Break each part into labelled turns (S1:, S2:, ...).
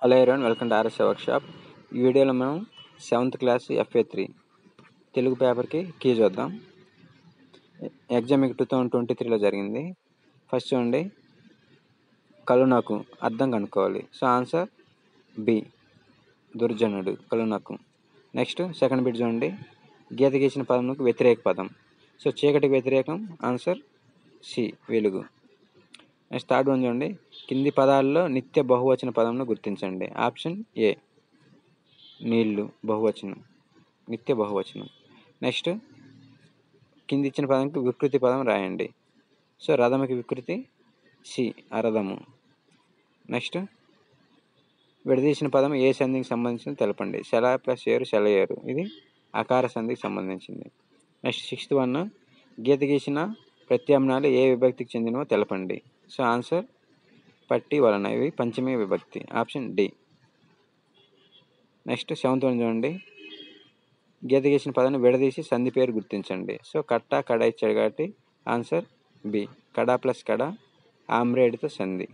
S1: hello everyone welcome to RS workshop ఈ వీడియోలో మనం seventh class FA three Telugu పేపర్కి కీ చూద్దాం ఎగ్జామ్ మీకు టూ థౌజండ్ ట్వంటీ త్రీలో జరిగింది ఫస్ట్ చూడండి కలునకు అర్థం కనుక్కోవాలి సో ఆన్సర్ బి దుర్జనుడు కలునకు నెక్స్ట్ సెకండ్ బిట్ చూడండి గీత గీసిన పదంకు వ్యతిరేక పదం సో చీకటికి వ్యతిరేకం ఆన్సర్ సి వెలుగు నెక్స్ట్ థర్డ్ వన్ చూడండి కింది పదాల్లో నిత్య బహువచన పదంను గుర్తించండి ఆప్షన్ ఏ నీళ్లు బహువచనం నిత్య బహువచనం నెక్స్ట్ కింది ఇచ్చిన పదంకి వికృతి పదం రాయండి సో రథముకి వికృతి సి అరథము నెక్స్ట్ విడదీసిన పదం ఏ సంధికి సంబంధించింది తెలపండి శల ప్లస్ ఏరు సెలయేరు ఇది అకార సంధికి సంబంధించింది నెక్స్ట్ సిక్స్త్ వన్ గీత గీసిన ప్రత్యామ్నాయాలు ఏ విభక్తికి చెందినవో తెలపండి సో ఆన్సర్ పట్టి వలన ఇవి పంచమీ విభక్తి option D next seventh one చూడండి గీత గీసిన పదాన్ని విడదీసి సంధి పేరు గుర్తించండి సో కట్ట కడ ఇచ్చాడు కాబట్టి ఆన్సర్ బి కడా ప్లస్ కడ ఆమ్రేడ్తో సంధి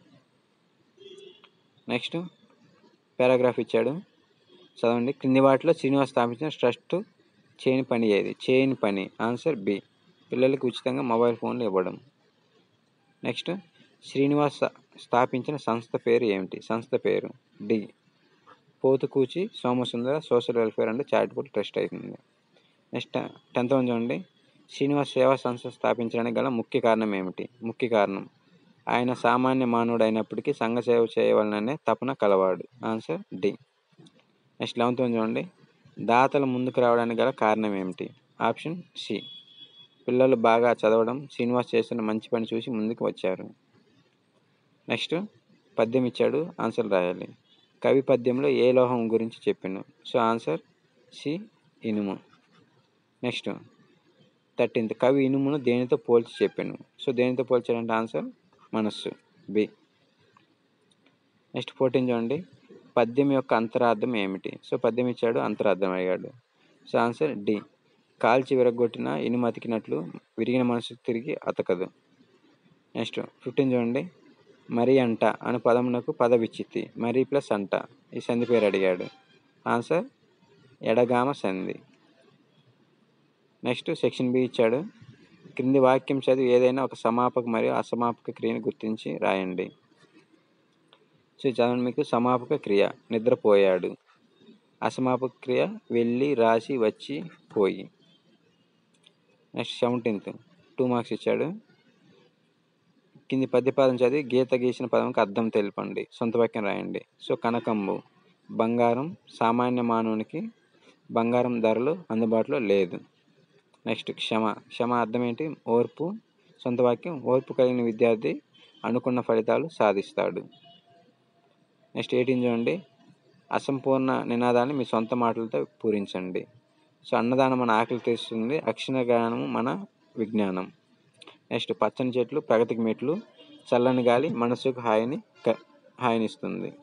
S1: నెక్స్ట్ పారాగ్రాఫ్ ఇచ్చాడు చదవండి క్రింది వాటిలో శ్రీనివాస్ స్థాపించిన ట్రస్ట్ చేయని పని ఏది చేయని పని ఆన్సర్ బి పిల్లలకు ఉచితంగా మొబైల్ ఫోన్లు ఇవ్వడం నెక్స్ట్ శ్రీనివాస్ స్థాపించిన సంస్థ పేరు ఏమిటి సంస్థ పేరు D Pothukuchi Somasundara social welfare and charitable trust అవుతుంది నెక్స్ట్ టెన్త్ వన్ చూడండి శ్రీనివాస్ సేవా సంస్థ స్థాపించడానికి గల ముఖ్య కారణం ఏమిటి ముఖ్య కారణం ఆయన సామాన్య మానవుడు అయినప్పటికీ సంఘ సేవ చేయవలననే తపన కలవాడు answer D next eleventh one చూడండి దాతలు ముందుకు రావడానికి గల కారణం ఏమిటి ఆప్షన్ సి పిల్లలు బాగా చదవడం శ్రీనివాస్ చేస్తున్న మంచి పని చూసి ముందుకు వచ్చారు నెక్స్ట్ పద్యం ఇచ్చాడు ఆన్సర్ రాయాలి కవి పద్యంలో ఏ లోహం గురించి చెప్పాను సో ఆన్సర్ సి ఇనుము నెక్స్ట్ థర్టీన్త్ కవి ఇనుమును దేనితో పోల్చి చెప్పాను సో దేనితో పోల్చాడంటే ఆన్సర్ మనస్సు బి నెక్స్ట్ ఫోర్టీన్ చూడండి పద్యం యొక్క అంతరార్థం ఏమిటి సో పద్యం ఇచ్చాడు అంతరార్థం అడిగాడు సో ఆన్సర్ డి కాల్చి విరగొట్టిన ఇనుము అతికినట్లు విరిగిన మనసు తిరిగి అతకదు నెక్స్ట్ ఫిఫ్టీన్ చూడండి మరి అంట అను పదమునకు పద విచ్చిత్తి మరి ప్లస్ అంట ఈ సంధి పేరు అడిగాడు ఆన్సర్ ఎడగామ సంధి నెక్స్ట్ సెక్షన్ బి ఇచ్చాడు క్రింది వాక్యం చదివి ఏదైనా ఒక సమాపక మరియు అసమాపక క్రియను గుర్తించి రాయండి సో చదవండి మీకు సమాపక క్రియ నిద్రపోయాడు అసమాపక క్రియ వెళ్ళి రాసి వచ్చి పోయి నెక్స్ట్ సెవెంటీన్త్ టూ మార్క్స్ ఇచ్చాడు కింది పద్యపాదం చదివి గీత గీసిన పదంకి అర్థం తెలపండి సొంత వాక్యం రాయండి సో కనకంబు బంగారం సామాన్య మానవునికి బంగారం ధరలు అందుబాటులో లేదు నెక్స్ట్ క్షమ క్షమ అర్థం ఏంటి ఓర్పు సొంత వాక్యం ఓర్పు కలిగిన విద్యార్థి అనుకున్న ఫలితాలు సాధిస్తాడు నెక్స్ట్ ఎయిటీన్ చూడండి అసంపూర్ణ నినాదాన్ని మీ సొంత మాటలతో పూరించండి సో అన్నదానం మన ఆకలి తెస్తుంది అక్షర జ్ఞానము మన విజ్ఞానం నెక్స్ట్ పచ్చని చెట్లు ప్రగతికి మెట్లు చల్లని గాలి మనసుకు హాయిని హాయినిస్తుంది